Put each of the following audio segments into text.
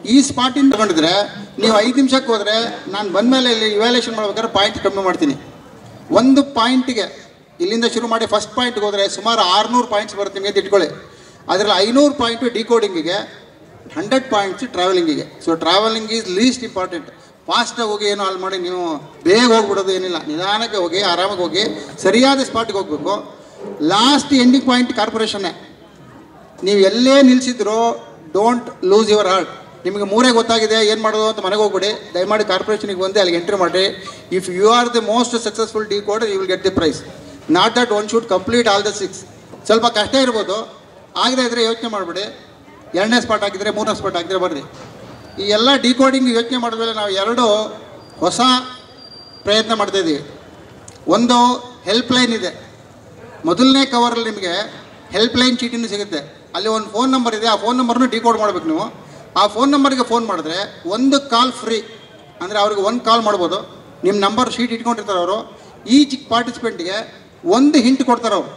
ಈ ಸ್ಪಾಟಿಂದ ತಗೊಂಡಿದ್ರೆ ನೀವು ಐದು ನಿಮಿಷಕ್ಕೆ ಹೋದರೆ ನಾನು ಬಂದಮೇಲೆ ಇಲ್ಲಿ ಇವ್ಯಾಲ್ಯೂಷನ್ ಮಾಡ್ಬೇಕಾದ್ರೆ ಪಾಯಿಂಟ್ ಕಮ್ಮಿ ಮಾಡ್ತೀನಿ ಒಂದು ಪಾಯಿಂಟಿಗೆ ಇಲ್ಲಿಂದ ಶುರು ಮಾಡಿ ಫಸ್ಟ್ ಪಾಯಿಂಟ್ಗೆ ಹೋದರೆ ಸುಮಾರು ಆರುನೂರು ಪಾಯಿಂಟ್ಸ್ ಬರುತ್ತೆ ನಿಮಗೆ ಅಂತ ಇಟ್ಕೊಳ್ಳಿ ಅದರಲ್ಲಿ ಐನೂರು ಪಾಯಿಂಟು ಡಿಕೋಡಿಂಗಿಗೆ ಹಂಡ್ರೆಡ್ ಪಾಯಿಂಟ್ಸ್ ಟ್ರಾವೆಲಿಂಗಿಗೆ so travelling is least important ಫಾಸ್ಟಾಗಿ ಹೋಗಿ ಏನೋ ಅಲ್ಲಿ ಮಾಡಿ ನೀವು ಬೇಗ ಹೋಗ್ಬಿಡೋದು ಏನಿಲ್ಲ ನಿಧಾನಕ್ಕೆ ಹೋಗಿ ಆರಾಮಾಗಿ ಹೋಗಿ ಸರಿಯಾದ ಸ್ಪಾಟ್ಗೆ ಹೋಗಬೇಕು ಲಾಸ್ಟ್ ಎಂಡಿಂಗ್ ಪಾಯಿಂಟ್ ಕಾರ್ಪೊರೇಷನ್ನೇ ನೀವು ಎಲ್ಲೇ ನಿಲ್ಲಿಸಿದ್ರು ಡೋಂಟ್ ಲೂಸ್ ಯುವರ್ ಹಾರ್ಟ್ ನಿಮಗೆ ಮೂರೇ ಗೊತ್ತಾಗಿದೆ ಏನು ಮಾಡೋದು ಅಂತ ಮನೆಗೆ ಹೋಗ್ಬಿಡಿ ದಯಮಾಡಿ ಕಾರ್ಪೊರೇಷನಿಗೆ ಬಂದು ಅಲ್ಲಿಗೆ ಎಂಟ್ರಿ ಮಾಡಿ if you are the most successful decode you will get the prize not that one should complete all the six ಸ್ವಲ್ಪ ಕಷ್ಟ ಇರ್ಬೋದು ಆಗದೇ ಇದ್ದರೆ ಯೋಚನೆ ಮಾಡಿಬಿಡಿ ಎರಡನೇ ಸ್ಪಾಟ್ ಹಾಕಿದರೆ ಮೂರನೇ ಸ್ಪಾಟ್ ಹಾಕಿದರೆ ಬರ್ರಿ ಈ ಎಲ್ಲ ಡಿಕೋಡಿಂಗ್ ಯೋಚನೆ ಮಾಡಿದ್ಮೇಲೆ ನಾವು ಎರಡು ಹೊಸ ಪ್ರಯತ್ನ ಮಾಡ್ತಾಯಿದ್ದೀವಿ ಒಂದು ಹೆಲ್ಪ್ ಲೈನ್ ಇದೆ ಮೊದಲನೇ ಕವರಲ್ಲಿ ನಿಮಗೆ ಹೆಲ್ಪ್ ಲೈನ್ ಚೀಟಿನೂ ಸಿಗುತ್ತೆ ಅಲ್ಲಿ ಒಂದು ಫೋನ್ ನಂಬರ್ ಇದೆ ಆ ಫೋನ್ ನಂಬರ್ನು ಡಿಕೋಡ್ ಮಾಡ್ಬೇಕು ನೀವು ಆ ಫೋನ್ ನಂಬರ್ಗೆ ಫೋನ್ ಮಾಡಿದ್ರೆ ಒಂದು ಕಾಲ್ ಫ್ರೀ ಅಂದರೆ ಅವ್ರಿಗೆ ಒಂದು ಕಾಲ್ ಮಾಡ್ಬೋದು ನಿಮ್ಮ ನಂಬರ್ ಶೀಟ್ ಇಟ್ಕೊಂಡಿರ್ತಾರೆ ಅವರು ಈಚ್ ಪಾರ್ಟಿಸಿಪೆಂಟ್ಗೆ ಒಂದು ಹಿಂಟ್ ಕೊಡ್ತಾರೆ ಅವರು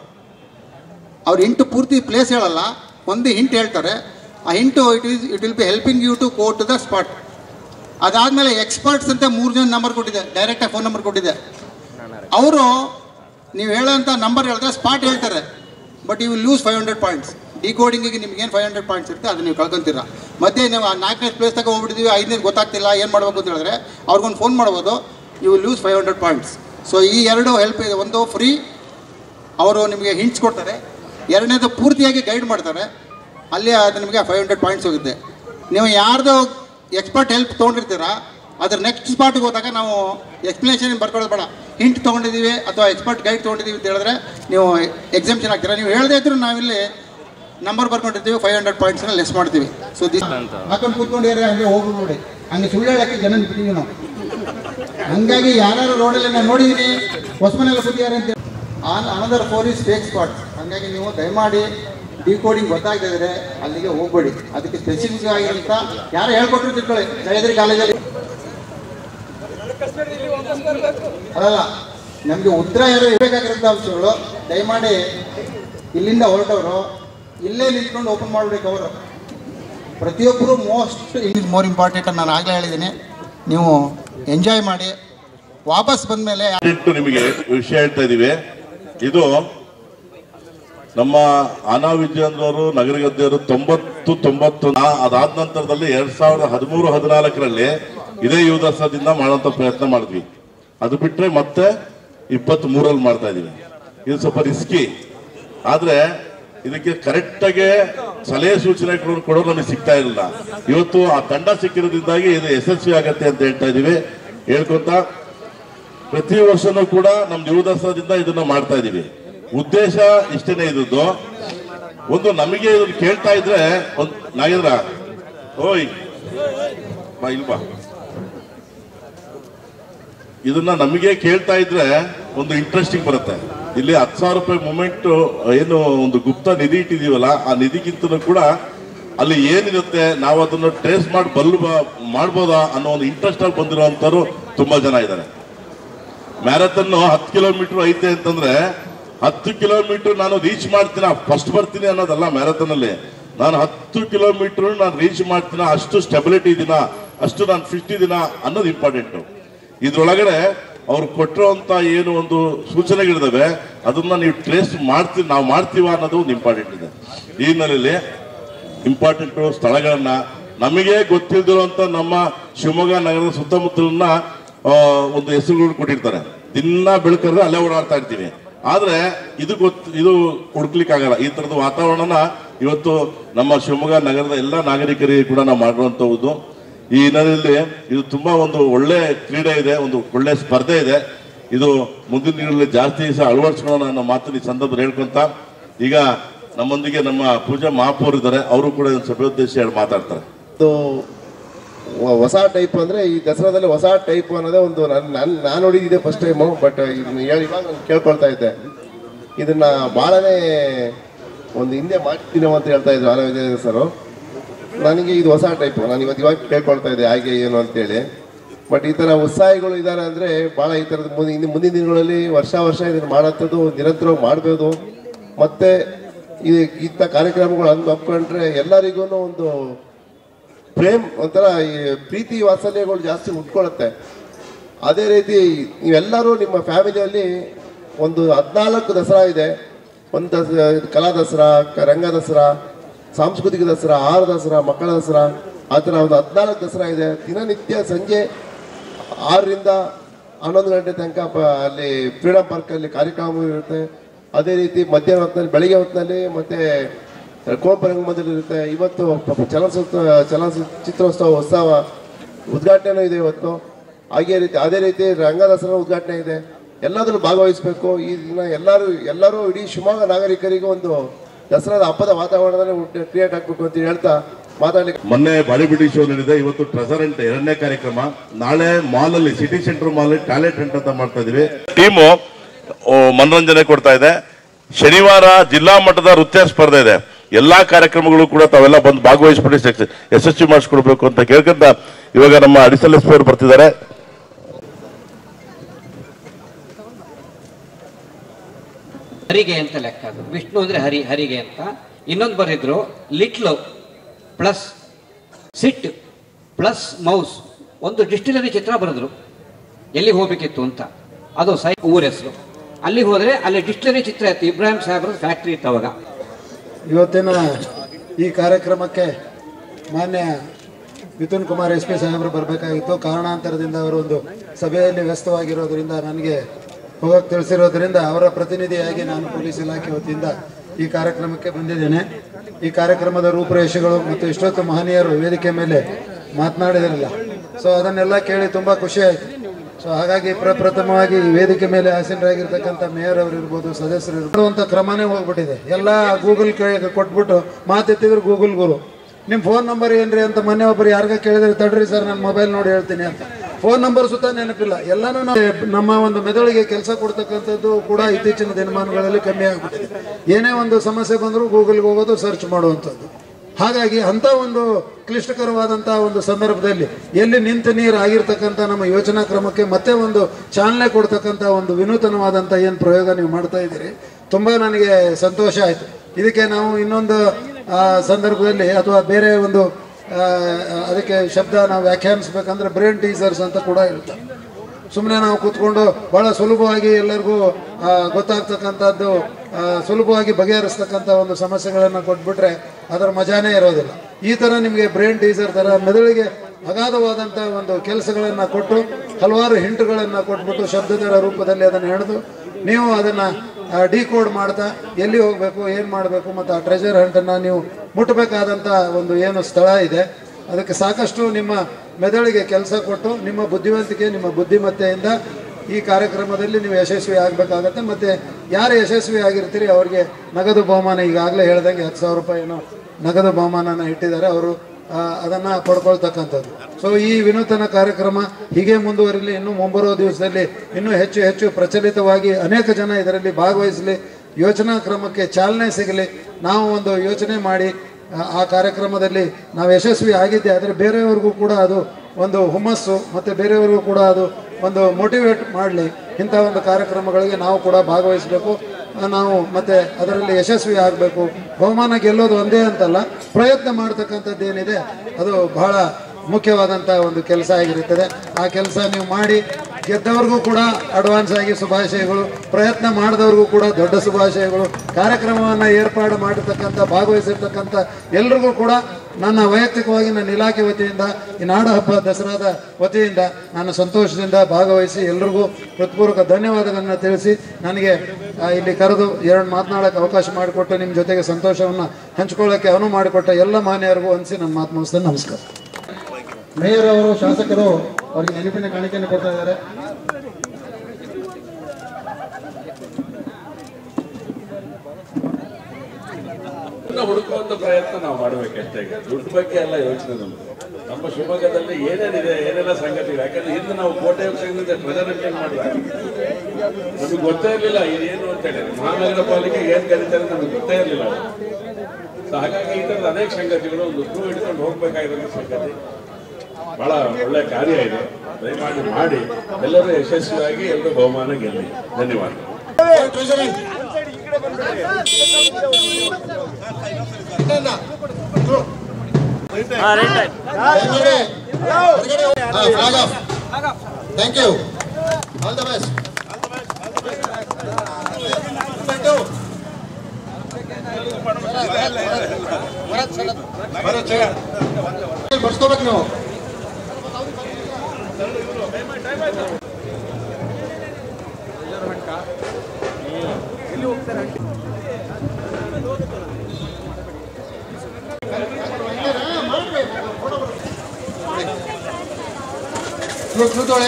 ಅವ್ರು ಹಿಂಟು ಪೂರ್ತಿ ಪ್ಲೇಸ್ ಹೇಳಲ್ಲ ಒಂದು ಹಿಂಟ್ ಹೇಳ್ತಾರೆ ಆ hint it is it will be helping you to go to the spot ಅದಾದಮೇಲೆ ಎಕ್ಸ್ಪರ್ಟ್ಸ್ ಅಂತ ಮೂರು ಜನ ನಂಬರ್ ಕೊಟ್ಟಿದೆ ಡೈರೆಕ್ಟಾಗಿ ಫೋನ್ ನಂಬರ್ ಕೊಟ್ಟಿದೆ ಅವರು ನೀವು ಹೇಳೋಂಥ ನಂಬರ್ ಹೇಳಿದ್ರೆ ಸ್ಪಾಟ್ ಹೇಳ್ತಾರೆ but you will lose five hundred points ಡಿಕೋಡಿಂಗಿಗೆ ನಿಮ್ಗೇನು ಫೈವ್ ಹಂಡ್ರೆಡ್ ಪಾಯಿಂಟ್ಸ್ ಇರುತ್ತೆ ಅದನ್ನ ನೀವು ಕಳ್ಕೊಂತೀರ ಮತ್ತೆ ನೀವು ಆ ನಾಲ್ಕನೇ ಪ್ಲೇಸ್ ತಗೋ ಹೋಗ್ಬಿಟ್ಟಿದ್ದೀವಿ ಐದನೇ ಗೊತ್ತಾಗ್ತಿಲ್ಲ ಏನು ಮಾಡಬೇಕು ಅಂತ ಹೇಳಿದ್ರೆ ಅವ್ರಿಗೊಂದು ಫೋನ್ ಮಾಡ್ಬೋದು you will lose five hundred points so ಈ ಎರಡು ಹೆಲ್ಪ್ ಇದೆ ಒಂದು ಫ್ರೀ ಅವರು ನಿಮಗೆ ಹಿಂಟ್ಸ್ ಕೊಡ್ತಾರೆ ಎರಡನೇದು ಪೂರ್ತಿಯಾಗಿ ಗೈಡ್ ಮಾಡ್ತಾರೆ ಅಲ್ಲಿ ಅದು ನಿಮಗೆ ಫೈವ್ ಹಂಡ್ರೆಡ್ ಪಾಯಿಂಟ್ಸ್ ಹೋಗುತ್ತೆ ನೀವು ಯಾರ್ದು ಎಕ್ಸ್ಪರ್ಟ್ ಹೆಲ್ಪ್ ತೊಗೊಂಡಿರ್ತೀರ ಅದ್ರ ನೆಕ್ಸ್ಟ್ ಸ್ಪಾಟ್ಗೆ ಹೋದಾಗ ನಾವು ಎಕ್ಸ್ಪ್ಲನೇಷನ್ ಬರ್ಕೊಳ್ಳೋದು ಬೇಡ ಹಿಂಟ್ ತೊಗೊಂಡಿದ್ದೀವಿ ಅಥವಾ ಎಕ್ಸ್ಪರ್ಟ್ ಗೈಡ್ ತೊಗೊಂಡಿದ್ದೀವಿ ಅಂತ ಹೇಳಿದ್ರೆ ನೀವು ಎಕ್ಸಾಮ್ಷನ್ ಆಗ್ತೀರಾ ನೀವು ಹೇಳದೇ ಇದ್ರೂ ನಾವಿಲ್ಲಿ ನಂಬರ್ ಬರ್ಕೊಂಡಿರ್ತೀವಿ ಫೈವ್ ಹಂಡ್ರೆಡ್ ಪಾಯಿಂಟ್ಸ್ನ ಲೆಸ್ ಮಾಡ್ತೀವಿ ಸೊ ದಿಸ್ ಹಾಕೊಂಡು ಕೂತ್ಕೊಂಡಿದ್ರೆ ಹಂಗೆ ಹೋಗ್ಬಿಡಿ ಹಂಗೆ ಸುಳ್ಳು ಹೇಳಕ್ಕೆ ಜನ ಬಿಟ್ಟಿದ್ದೀವಿ ನಾವು ಹಂಗಾಗಿ ಯಾರ್ಯಾರು ರೋಡಲ್ಲಿ ನಾನು ನೋಡಿದ್ದೀನಿ ಹೊಸಮನೆಲ್ಲ ಕೂತಿದ್ದಾರೆ ಅಂತ on another four is fake spot ಹಂಗಾಗಿ ನೀವು ದಯಮಾಡಿ ಡಿಕೋಡಿಂಗ್ ಗೊತ್ತಾಗದೇ ಇದ್ರೆ ಅಲ್ಲಿಗೆ ಹೋಗ್ಬೇಡಿ ಅದಕ್ಕೆ ಸ್ಪೆಸಿಫಿಕ್ ಆಗಿರೋಂಥ ಯಾರು ಹೇಳ್ಕೊಟ್ರು ತಿಳ್ಕೊಳ್ಳಿ ಸಹ್ಯಾದ್ರಿ ಕಾಲೇಜಲ್ಲಿ ಅಲ್ಲ ನಮಗೆ ಉತ್ತರ ಯಾರು ಇರಬೇಕಾಗಿರೋಂಥ ಅಂಶಗಳು ದಯಮಾಡಿ ಇಲ್ಲಿಂದ ಹೊರಟವರು ಇಲ್ಲೇ ನಿಂತ್ಕೊಂಡು ಓಪನ್ ಮಾಡಬೇಕು ಅವರು ಪ್ರತಿಯೊಬ್ಬರು ಮೋಸ್ಟ್ ಇಸ್ ಮೋರ್ ಇಂಪಾರ್ಟೆಂಟ್ ಅಂತ ನಾನು ಆಗಲೇ ಹೇಳಿದ್ದೀನಿ ನೀವು ಎಂಜಾಯ್ ಮಾಡಿ ವಾಪಸ್ ಬಂದಮೇಲೆ ಇಟ್ಟು ನಿಮಗೆ ವಿಷಯ ಹೇಳ್ತಾ ಇದೀವಿ ಇದು ನಮ್ಮ ಆನಾ ವಿಜಯೇಂದ್ರ ಅವರು ನಗರ ಗದ್ದೆಯವರು ತೊಂಬತ್ತು ತೊಂಬತ್ತು ನಾ- ಅದಾದ ನಂತರದಲ್ಲಿ ಎರಡ್ ಸಾವಿರದ ಹದಿಮೂರು ಹದಿನಾಲ್ಕರಲ್ಲಿ ಇದೇ ಯುವದಸದಿಂದ ಮಾಡುವಂತ ಪ್ರಯತ್ನ ಮಾಡಿದ್ವಿ ಅದು ಬಿಟ್ರೆ ಮತ್ತೆ ಇಪ್ಪತ್ತ್ ಮೂರಲ್ಲಿ ಮಾಡ್ತಾ ಇದೀವಿ ಇದು ಸ್ವಲ್ಪ ರಿಸ್ಕಿ ಆದ್ರೆ ಇದಕ್ಕೆ ಕರೆಕ್ಟ್ ಆಗಿ ಸಲಹೆ ಸೂಚನೆ ಕೊಡೋ- ಕೊಡೋರು ನಮಗೆ ಸಿಗ್ತಾ ಇರಲಿಲ್ಲ ಇವತ್ತು ಆ ತಂಡ ಸಿಕ್ಕಿರೋದ್ರಿಂದಾಗಿ ಇದು ಯಶಸ್ವಿ ಆಗತ್ತೆ ಅಂತ ಹೇಳ್ತಾ ಇದೀವಿ ಹೇಳ್ಕೊಂತ ಪ್ರತಿ ವರ್ಷನೂ ಕೂಡ ನಮ್ಮ ಯುವದಸದಿಂದ ಇದನ್ನ ಮಾಡ್ತಾ ಇದೀವಿ ಉದ್ದೇಶ ಇಷ್ಟೇನೆ ಇದ್ದದ್ದು ಒಂದು ನಮಗೆ ಇದನ್ನ ಕೇಳ್ತಾ ಇದ್ರೆ ಒಂದ್ ನಾಗೇಂದ್ರ ಓಯ್ ಬಾ ಇಲ್ವಾ ಇದನ್ನ ನಮಗೆ ಕೇಳ್ತಾ ಇದ್ರೆ ಒಂದು ಇಂಟ್ರೆಸ್ಟಿಂಗ್ ಬರುತ್ತೆ ಇಲ್ಲಿ ಹತ್ತು ಸಾವಿರ ರೂಪಾಯಿ ಮೂಮೆಂಟ್ ಏನು ಒಂದು ಗುಪ್ತ ನಿಧಿ ಇಟ್ಟಿದೀವಲ್ಲ ಆ ನಿಧಿಗಿಂತನೂ ಕೂಡ ಅಲ್ಲಿ ಏನಿರುತ್ತೆ ನಾವು ಅದನ್ನು ಟ್ರೇಸ್ ಮಾಡಿ ಬಲ್ಲು ಮಾಡ್ಬೋದಾ ಅನ್ನೋ ಒಂದು ಇಂಟ್ರೆಸ್ಟ್ ಆಗಿ ಬಂದಿರುವಂತವ್ರು ತುಂಬಾ ಜನ ಇದ್ದಾರೆ ಮ್ಯಾರಥನ್ ಹತ್ತು ಕಿಲೋಮೀಟರ್ ಐತೆ ಅಂತಂದ್ರೆ ಹತ್ತು ಕಿಲೋಮೀಟರ್ ನಾನು ರೀಚ್ ಮಾಡ್ತೀನಿ ಫಸ್ಟ್ ಬರ್ತೀನಿ ಅನ್ನೋದಲ್ಲ ಮ್ಯಾರಥನ್ ಅಲ್ಲಿ ನಾನು ಹತ್ತು ಕಿಲೋಮೀಟರ್ ನಾನು ರೀಚ್ ಮಾಡ್ತೀನ ಅಷ್ಟು ಸ್ಟೆಬಿಲಿಟಿ ಇದೀನ ಅಷ್ಟು ನಾನು ಫಿಟ್ ಇದೀನ ಅನ್ನೋದು ಇಂಪಾರ್ಟೆಂಟ್ ಇದ್ರೊಳಗಡೆ ಅವ್ರು ಕೊಟ್ಟಿರುವಂತ ಏನು ಒಂದು ಸೂಚನೆಗಳಿದಾವೆ ಅದನ್ನ ನೀವು ಟ್ರೇಸ್ ಮಾಡ್ತೀವಿ ನಾವು ಮಾಡ್ತೀವ ಅನ್ನೋದು ಒಂದು ಇಂಪಾರ್ಟೆಂಟ್ ಇದೆ ಈ ಹಿನ್ನೆಲೆಯಲ್ಲಿ ಇಂಪಾರ್ಟೆಂಟ್ ಸ್ಥಳಗಳನ್ನ ನಮಗೆ ಗೊತ್ತಿಲ್ದಿರುವಂತ ನಮ್ಮ ಶಿವಮೊಗ್ಗ ನಗರದ ಸುತ್ತಮುತ್ತಲನ್ನ ಆ, ಒಂದು ಹೆಸರುಗಳು ಕೊಟ್ಟಿರ್ತಾರೆ ದಿನ ಬೆಳಕಂದ್ರೆ ಅಲ್ಲೇ ಓಡಾಡ್ತಾ ಇರ್ತೀವಿ ಆದ್ರೆ ಇದು ಗೊತ್ತು ಇದು ಹುಡುಕ್ಲಿಕ್ಕೆ ಆಗಲ್ಲ ಈ ತರದ ವಾತಾವರಣನ ಇವತ್ತು ನಮ್ಮ ಶಿವಮೊಗ್ಗ ನಗರದ ಎಲ್ಲ ನಾಗರಿಕರಿಗೆ ಕೂಡ ನಾವು ಮಾಡಿರುವಂತದ್ದು ಈ ಹಿನ್ನೆಲೆಯಲ್ಲಿ ಇದು ತುಂಬಾ ಒಂದು ಒಳ್ಳೆ ಕ್ರೀಡೆ ಇದೆ ಒಂದು ಒಳ್ಳೆ ಸ್ಪರ್ಧೆ ಇದೆ ಇದು ಮುಂದಿನ ದಿನಗಳಲ್ಲಿ ಜಾಸ್ತಿ ಸಹ ಅಳವಡಿಸ್ಕೊಳ್ಳೋಣ ಅನ್ನೋ ಮಾತನ್ನ ಈ ಸಂದರ್ಭದಲ್ಲಿ ಹೇಳ್ಕೊಂತ ಈಗ ನಮ್ಮೊಂದಿಗೆ ನಮ್ಮ ಪೂಜಾ ಮಹಾಪೌರ್ ಇದ್ದಾರೆ ಅವರು ಕೂಡ ಒಂದು ಸಭೆ ಉದ್ದೇಶ ಹೇಳಿ ಮಾತಾಡ್ತಾರೆ ಇದು ಹೊ- ಹೊಸ ಟೈಪ್ ಅಂದ್ರೆ ಈ ದಸರಾದಲ್ಲಿ ಹೊಸ ಟೈಪ್ ಅನ್ನೋದೇ ಒಂದು ನಾನು ನಾನು ನಾನು ನೋಡಿದ್ದೆ ಫಸ್ಟ್ ಟೈಮು ಬಟ್ ಇದನ್ನ ಹೇಳಿ ಇವಾಗ ನಾನು ಕೇಳ್ಕೊಳ್ತಾ ಇದ್ದೆ ಇದನ್ನ ಭಾಳನೇ ಒಂದು ಹಿಂದೆ ಮಾಡ್ತೀನಿ ಅಂತ ಹೇಳ್ತಾ ಇದ್ರು ಆನಂದ ವಿಜಯ ಸರ್ ನನಗೆ ಇದು ಹೊಸ ಟೈಪು ನಾನು ಇವತ್ತು ಇವಾಗ ಕೇಳ್ಕೊಳ್ತಾ ಇದ್ದೆ ಹಾಗೆ ಏನು ಅಂತೇಳಿ ಬಟ್ ಈ ಥರ ಉತ್ಸಾಹಿಗಳು ಇದ್ದಾರೆ ಅಂದರೆ ಭಾಳ ಈ ಥರದ ಮುಂದಿನ ಇನ್ನು ಮುಂದಿನ ದಿನಗಳಲ್ಲಿ ವರ್ಷ ವರ್ಷ ಇದನ್ನು ಮಾಡೋಂಥದ್ದು ನಿರಂತರವಾಗಿ ಮಾಡ್ಬೋದು ಮತ್ತು ಈ ಇಂಥ ಕಾರ್ಯಕ್ರಮಗಳು ಹಂಗೆ ಹಮ್ಮಿಕೊಂಡ್ರೆ ಎಲ್ಲರಿಗೂ ಒಂದು ಪ್ರೇಮ್ ಒಂಥರ ಈ ಪ್ರೀತಿ ವಾತ್ಸಲ್ಯಗಳು ಜಾಸ್ತಿ ಉಟ್ಕೊಳ್ಳುತ್ತೆ ಅದೇ ರೀತಿ ನೀವೆಲ್ಲರೂ ನಿಮ್ಮ ಫ್ಯಾಮಿಲಿಯಲ್ಲಿ ಒಂದು ಹದಿನಾಲ್ಕು ದಸರಾ ಇದೆ ಒಂದು ದಸ ಕಲಾ ದಸರಾ ಕ- ರಂಗ ದಸರಾ ಸಾಂಸ್ಕೃತಿಕ ದಸರಾ ಆರು ದಸರಾ ಮಕ್ಕಳ ದಸರಾ ಆ ಥರ ಒಂದು ಹದಿನಾಲ್ಕು ದಸರಾ ಇದೆ ದಿನನಿತ್ಯ ಸಂಜೆ ಆರರಿಂದ ಹನ್ನೊಂದು ಗಂಟೆ ತನಕ ಪ- ಅಲ್ಲಿ ಫ್ರೀಡಮ್ ಪಾರ್ಕಲ್ಲಿ ಕಾರ್ಯಕ್ರಮ ಇರುತ್ತೆ ಅದೇ ರೀತಿ ಮಧ್ಯಾಹ್ನ ಹೊತ್ತಿನಲ್ಲಿ ಬೆಳಿಗ್ಗೆ ಹೊತ್ತಿನಲ್ಲಿ ಮತ್ತೆ ಕೋಪ ರಂಗಮಂದಿರ ಇರುತ್ತೆ ಇವತ್ತು ಪ- ಚಲನಚಿತ್ರ ಚಲನಚಿತ್ರೋತ್ಸವ ಉತ್ಸವ ಉದ್ಘಾಟನೆನೂ ಇದೆ ಇವತ್ತು ಹಾಗೆ ರೀತಿ ಅದೇ ರೀತಿ ರಂಗ ದಸರಾ ಉದ್ಘಾಟನೆ ಇದೆ ಎಲ್ಲದರಲ್ಲೂ ಭಾಗವಹಿಸಬೇಕು ಈ ದಿನ ಎಲ್ಲರೂ ಎಲ್ಲರೂ ಇಡೀ ಶಿವಮೊಗ್ಗ ನಾಗರಿಕರಿಗೂ ಒಂದು ದಸರಾದ ಹಬ್ಬದ ವಾತಾವರಣದಲ್ಲಿ ಕ್ರಿಯೇಟ್ ಆಗಬೇಕು ಅಂತ ಹೇಳ್ತಾ ಮಾತಾಡ್ಲಿಕ್ಕೆ ಮೊನ್ನೆ ಬಾಡಿಬಿಡಿ ಶೋ ನಡೆದಿದೆ ಇವತ್ತು ಟ್ರೆಸರೆಂಟ್ ಎರಡನೇ ಕಾರ್ಯಕ್ರಮ ನಾಳೆ ಮಾಲ್ ಅಲ್ಲಿ ಸಿಟಿ ಸೆಂಟರ್ ಮಾಲ್ ಅಲ್ಲಿ ಟ್ಯಾಲೆಂಟ್ ಹಂಟ್ ಅಂತ ಮಾಡ್ತಾ ಇದೀವಿ ಟೀಮು ಮನರಂಜನೆ ಕೊಡ್ತಾ ಇದೆ ಶನಿವಾರ ಜಿಲ್ಲಾ ಮಟ್ಟದ ನೃತ್ಯ ಸ್ಪರ್ಧೆ ಇದೆ ಎಲ್ಲಾ ಕಾರ್ಯಕ್ರಮಗಳು ಕೂಡ ತಾವೆಲ್ಲ ಬಂದು ಭಾಗವಹಿಸ್ಬಿಟ್ಟು ಸಕ್ಸ- ಯಶಸ್ವಿ ಮಾಡಿಸ್ಕೊಡ್ಬೇಕು ಅಂತ ಕೇಳ್ಕೊಂತ ಇವಾಗ ನಮ್ಮ ಅಡಿಸಲ್ ಎಸ್ ಅವರು ಬರ್ತಿದ್ದಾರೆ ಹರಿಗೆ ಅಂತ ಲೆಕ್ಕ ಅದು ವಿಷ್ಣು ಅಂದ್ರೆ ಹರಿ ಹರಿಗೆ ಅಂತ ಇನ್ನೊಂದು ಬರೆದಿದ್ರು little plus sit plus mouse ಒಂದು ಡಿಸ್ಟಿಲರಿ ಚಿತ್ರ ಬರೆದ್ರು ಎಲ್ಲಿ ಹೋಗ್ಬೇಕಿತ್ತು ಅಂತ ಅದು ಸೈ ಊರ ಹೆಸರು ಅಲ್ಲಿ ಹೋದ್ರೆ ಅಲ್ಲಿ ಡಿಸ್ಟಿಲರಿ ಚಿತ್ರ ಇತ್ತು ಇಬ್ರಾಹಿಂ ಸಾಹೇಬ್ರ ಫ್ಯಾಕ್ಟ್ರಿ ಇತ್ತು ಅವಾಗ ಇವತ್ತಿನ ಈ ಕಾರ್ಯಕ್ರಮಕ್ಕೆ ಮಾನ್ಯ ಮಿಥುನ್ ಕುಮಾರ್ ಎಸ್ ಪಿ ಸಾಹೇಬರು ಬರಬೇಕಾಗಿತ್ತು ಕಾರಣಾಂತರದಿಂದ ಅವರು ಒಂದು ಸಭೆಯಲ್ಲಿ ವ್ಯಸ್ತವಾಗಿರೋದ್ರಿಂದ ನನಗೆ ಹೋಗಕ್ಕೆ ತಿಳಿಸಿರೋದ್ರಿಂದ ಅವರ ಪ್ರತಿನಿಧಿಯಾಗಿ ನಾನು ಪೊಲೀಸ್ ಇಲಾಖೆ ವತಿಯಿಂದ ಈ ಕಾರ್ಯಕ್ರಮಕ್ಕೆ ಬಂದಿದ್ದೇನೆ ಈ ಕಾರ್ಯಕ್ರಮದ ರೂಪುರೇಷೆಗಳು ಮತ್ತು ಇಷ್ಟೊತ್ತು ಮಹನೀಯರು ವೇದಿಕೆ ಮೇಲೆ ಮಾತನಾಡಿದಿರಲ್ಲ ಸೊ ಅದನ್ನೆಲ್ಲ ಕೇಳಿ ತುಂಬ ಖುಷಿ ಆಯಿತು ಸೊ ಹಾಗಾಗಿ ಪ್ರಪ್ರಥಮವಾಗಿ ಈ ವೇದಿಕೆ ಮೇಲೆ ಆಸೀನರಾಗಿರ್ತಕ್ಕಂಥ ಮೇಯರ್ ಅವರು ಇರ್ಬೋದು ಸದಸ್ಯರು ಇರ್ಬೋದು ಅಂತ ಕ್ರಮನೇ ಹೋಗ್ಬಿಟ್ಟಿದೆ ಎಲ್ಲ ಗೂಗಲ್ ಕೈಗೆ ಕೊಟ್ಬಿಟ್ಟು ಮಾತೆತ್ತಿದ್ರು ಗೂಗಲ್ ಗುರು ನಿಮ್ಮ ಫೋನ್ ನಂಬರ್ ಏನ್ರಿ ಅಂತ ಮೊನ್ನೆ ಒಬ್ಬರು ಯಾರಿಗ ಕೇಳಿದ್ರೆ ತಡ್ರಿ ಸರ್ ನನ್ನ ಮೊಬೈಲ್ ನೋಡಿ ಹೇಳ್ತೀನಿ ಅಂತ ಫೋನ್ ನಂಬರ್ ಸುತ್ತ ನೆನಪಿಲ್ಲ ಎಲ್ಲನೂ ನಾವು ನಮ್ಮ ಒಂದು ಮೆದುಳಿಗೆ ಕೆಲಸ ಕೊಡ್ತಕ್ಕಂಥದ್ದು ಕೂಡ ಇತ್ತೀಚಿನ ದಿನಮಾನಗಳಲ್ಲಿ ಕಮ್ಮಿ ಆಗಿಬಿಟ್ಟಿದೆ ಏನೇ ಒಂದು ಸಮಸ್ಯೆ ಬಂದರೂ ಗೂಗಲ್ಗೆ ಹೋಗೋದು ಸರ್ಚ್ ಮಾಡುವಂಥದ್ದು ಹಾಗಾಗಿ ಅಂಥ ಒಂದು ಕ್ಲಿಷ್ಟಕರವಾದಂಥ ಒಂದು ಸಂದರ್ಭದಲ್ಲಿ ಎಲ್ಲಿ ನಿಂತ ನೀರು ಆಗಿರ್ತಕ್ಕಂಥ ನಮ್ಮ ಯೋಜನಾ ಕ್ರಮಕ್ಕೆ ಮತ್ತೆ ಒಂದು ಚಾಲನೆ ಕೊಡ್ತಕ್ಕಂಥ ಒಂದು ವಿನೂತನವಾದಂಥ ಏನು ಪ್ರಯೋಗ ನೀವು ಮಾಡ್ತಾ ಇದ್ದೀರಿ ತುಂಬ ನನಗೆ ಸಂತೋಷ ಆಯಿತು ಇದಕ್ಕೆ ನಾವು ಇನ್ನೊಂದು ಆ, ಸಂದರ್ಭದಲ್ಲಿ ಅಥವಾ ಬೇರೆ ಒಂದು ಆ, ಅದಕ್ಕೆ ಶಬ್ದ ನಾವು ವ್ಯಾಖ್ಯಾನಿಸ್ಬೇಕಂದ್ರೆ ಬ್ರೇನ್ ಟೀಸರ್ಸ್ ಅಂತ ಕೂಡ ಹೇಳ್ತಾರೆ ಸುಮ್ಮನೆ ನಾವು ಕೂತ್ಕೊಂಡು ಬಹಳ ಸುಲಭವಾಗಿ ಎಲ್ಲರಿಗೂ ಆ, ಗೊತ್ತಾಗ್ತಕ್ಕಂಥದ್ದು ಆ, ಸುಲಭವಾಗಿ ಬಗೆಹರಿಸ್ತಕ್ಕಂಥ ಒಂದು ಸಮಸ್ಯೆಗಳನ್ನು ಕೊಟ್ಬಿಟ್ರೆ ಅದರ ಮಜಾನೇ ಇರೋದಿಲ್ಲ ಈ ಥರ ನಿಮಗೆ ಬ್ರೈನ್ ಟೀಸರ್ ಥರ ಮೆದುಳಿಗೆ ಅಗಾಧವಾದಂಥ ಒಂದು ಕೆಲಸಗಳನ್ನು ಕೊಟ್ಟು ಹಲವಾರು ಹಿಂಟುಗಳನ್ನು ಕೊಟ್ಬಿಟ್ಟು ಶಬ್ದದ ರೂಪದಲ್ಲಿ ಅದನ್ನು ಹಿಡಿದು ನೀವು ಅದನ್ನು ಡಿಕೋಡ್ ಮಾಡ್ತಾ ಎಲ್ಲಿ ಹೋಗಬೇಕು ಏನು ಮಾಡಬೇಕು ಮತ್ತು ಆ ಟ್ರೆಜರ್ ಹಂಟನ್ನು ನೀವು ಮುಟ್ಟಬೇಕಾದಂಥ ಒಂದು ಏನು ಸ್ಥಳ ಇದೆ ಅದಕ್ಕೆ ಸಾಕಷ್ಟು ನಿಮ್ಮ ಮೆದುಳಿಗೆ ಕೆಲಸ ಕೊಟ್ಟು ನಿಮ್ಮ ಬುದ್ಧಿವಂತಿಕೆ ನಿಮ್ಮ ಬುದ್ಧಿಮತ್ತೆಯಿಂದ ಈ ಕಾರ್ಯಕ್ರಮದಲ್ಲಿ ನೀವು ಯಶಸ್ವಿ ಆಗಬೇಕಾಗತ್ತೆ ಮತ್ತು ಯಾರು ಯಶಸ್ವಿ ಆಗಿರ್ತೀರಿ ಅವರಿಗೆ ನಗದು ಬಹುಮಾನ ಈಗಾಗಲೇ ಹೇಳ್ದಂಗೆ ಹತ್ತು ಸಾವಿರ ರೂಪಾಯಿ ಏನೋ ನಗದು ಬಹುಮಾನನ ಇಟ್ಟಿದ್ದಾರೆ ಅವರು ಅದನ್ನು ಪಡ್ಕೊಳ್ತಕ್ಕಂಥದ್ದು ಸೊ ಈ ವಿನೂತನ ಕಾರ್ಯಕ್ರಮ ಹೀಗೆ ಮುಂದುವರಿಲಿ ಇನ್ನು ಮುಂಬರುವ ದಿವಸದಲ್ಲಿ ಇನ್ನೂ ಹೆಚ್ಚು ಹೆಚ್ಚು ಪ್ರಚಲಿತವಾಗಿ ಅನೇಕ ಜನ ಇದರಲ್ಲಿ ಭಾಗವಹಿಸಲಿ ಯೋಜನಾ ಕ್ರಮಕ್ಕೆ ಚಾಲನೆ ಸಿಗಲಿ ನಾವು ಒಂದು ಯೋಚನೆ ಮಾಡಿ ಆ- ಆ ಕಾರ್ಯಕ್ರಮದಲ್ಲಿ ನಾವು ಯಶಸ್ವಿ ಆಗಿದ್ದೆ ಆದರೆ ಬೇರೆಯವ್ರಿಗೂ ಕೂಡ ಅದು ಒಂದು ಹುಮ್ಮಸ್ಸು ಮತ್ತು ಬೇರೆಯವ್ರಿಗೂ ಕೂಡ ಅದು ಒಂದು ಮೋಟಿವೇಟ್ ಮಾಡಲಿ ಇಂಥ ಒಂದು ಕಾರ್ಯಕ್ರಮಗಳಿಗೆ ನಾವು ಕೂಡ ಭಾಗವಹಿಸಬೇಕು ಆ, ನಾವು ಮತ್ತೆ ಅದರಲ್ಲಿ ಯಶಸ್ವಿ ಆಗಬೇಕು ಬಹುಮಾನ ಗೆಲ್ಲೋದು ಒಂದೇ ಅಂತಲ್ಲ ಪ್ರಯತ್ನ ಮಾಡ್ತಕ್ಕಂಥದ್ದು ಏನಿದೆ ಅದು ಬಹಳ ಮುಖ್ಯವಾದಂಥ ಒಂದು ಕೆಲಸ ಆಗಿರುತ್ತದೆ ಆ ಕೆಲಸ ನೀವು ಮಾಡಿ ಗೆದ್ದವ್ರಿಗೂ ಕೂಡ ಅಡ್ವಾನ್ಸ್ ಆಗಿ ಶುಭಾಶಯಗಳು ಪ್ರಯತ್ನ ಮಾಡಿದವ್ರಿಗೂ ಕೂಡ ದೊಡ್ಡ ಶುಭಾಶಯಗಳು ಕಾರ್ಯಕ್ರಮವನ್ನು ಏರ್ಪಾಡು ಮಾಡಿರ್ತಕ್ಕಂಥ ಭಾಗವಹಿಸಿರ್ತಕ್ಕಂಥ ಎಲ್ರಿಗೂ ಕೂಡ ನನ್ನ ವೈಯಕ್ತಿಕವಾಗಿ ನನ್ನ ಇಲಾಖೆ ವತಿಯಿಂದ ಈ ನಾಡ ಹಬ್ಬ ದಸರಾದ ವತಿಯಿಂದ ನಾನು ಸಂತೋಷದಿಂದ ಭಾಗವಹಿಸಿ ಎಲ್ರಿಗೂ ಹೃತ್ಪೂರ್ವಕ ಧನ್ಯವಾದಗಳನ್ನು ತಿಳಿಸಿ ನನಗೆ ಆ, ಇಲ್ಲಿ ಕರೆದು ಎರಡು ಮಾತನಾಡೋಕ್ಕೆ ಅವಕಾಶ ಮಾಡಿಕೊಟ್ಟು ನಿಮ್ಮ ಜೊತೆಗೆ ಸಂತೋಷವನ್ನು ಹಂಚ್ಕೊಳ್ಳೋಕ್ಕೆ ಅನುವು ಮಾಡಿಕೊಟ್ಟ ಎಲ್ಲ ಮಾನ್ಯರಿಗೂ ಅನಿಸಿ ನನ್ನ ಮಾತು ಮುಗಿಸ್ತೇನೆ ನಮಸ್ಕಾರ ಮೇಯರ್ ಅವರು ಶಾಸಕರು ಅವರಿಗೆ ನೆನಪಿನ ಕಾಣಿಕೆಯನ್ನು ಕೊಡ್ತಾ ಇದ್ದಾರೆ ದುಡ್ಡನ್ನ ಹುಡುಕುವಂತ ಪ್ರಯತ್ನ ನಾವು ಮಾಡ್ಬೇಕಷ್ಟೇ ಈಗ. ದುಡ್ಡು ಬಗ್ಗೆ ಎಲ್ಲ ಯೋಚನೆ ನಮ್ದು ನಮ್ಮ ಶಿವಮೊಗ್ಗದಲ್ಲಿ ಏನೇನಿದೆ ಏನೆಲ್ಲ ಸಂಗತಿ ಇದೆ ಯಾಕಂದ್ರೆ ಹಿಂದೆ ನಾವು ಕೋಟೆ ಸಂಘದಿಂದ ಪ್ರೆಸೆಂಟೇಷನ್ ಮಾಡಿದಾಗ ನಮಗೆ ಗೊತ್ತೇ ಇರಲಿಲ್ಲ ಇದೇನು ಅಂತ ಹೇಳಿ ಮಹಾನಗರ ಪಾಲಿಕೆ ಏನ್ ಕರೀತಾರೆ ನಮಗೆ ಗೊತ್ತೇ ಇರಲಿಲ್ಲ ಸೊ ಹಾಗಾಗಿ ಈ ತರದ ಅನೇಕ ಸಂಗತಿಗಳು ಒಂದು ಕ್ರೂ ಹಿಡ್ಕೊಂಡು ಹೋಗ್ಬೇಕಾಗಿರೋ ಸಂಗತಿ ಬಹಳ ಒಳ್ಳೆ ಕಾರ್ಯ ಇದೆ ದಯಮಾಡಿ ಮಾಡಿ ಎಲ್ಲರೂ ಯಶಸ್ವಿಯಾಗಿ ಎಲ್ಲರೂ ಬಹುಮಾನ ಗೆಲ್ಲಿ ಧನ್ಯವಾದ flag off thank you all the best ಬರ್ಸ್ಕೋಬೇಕು ನೀವು ಕೂತ್ಕೊಳ್ಳಿ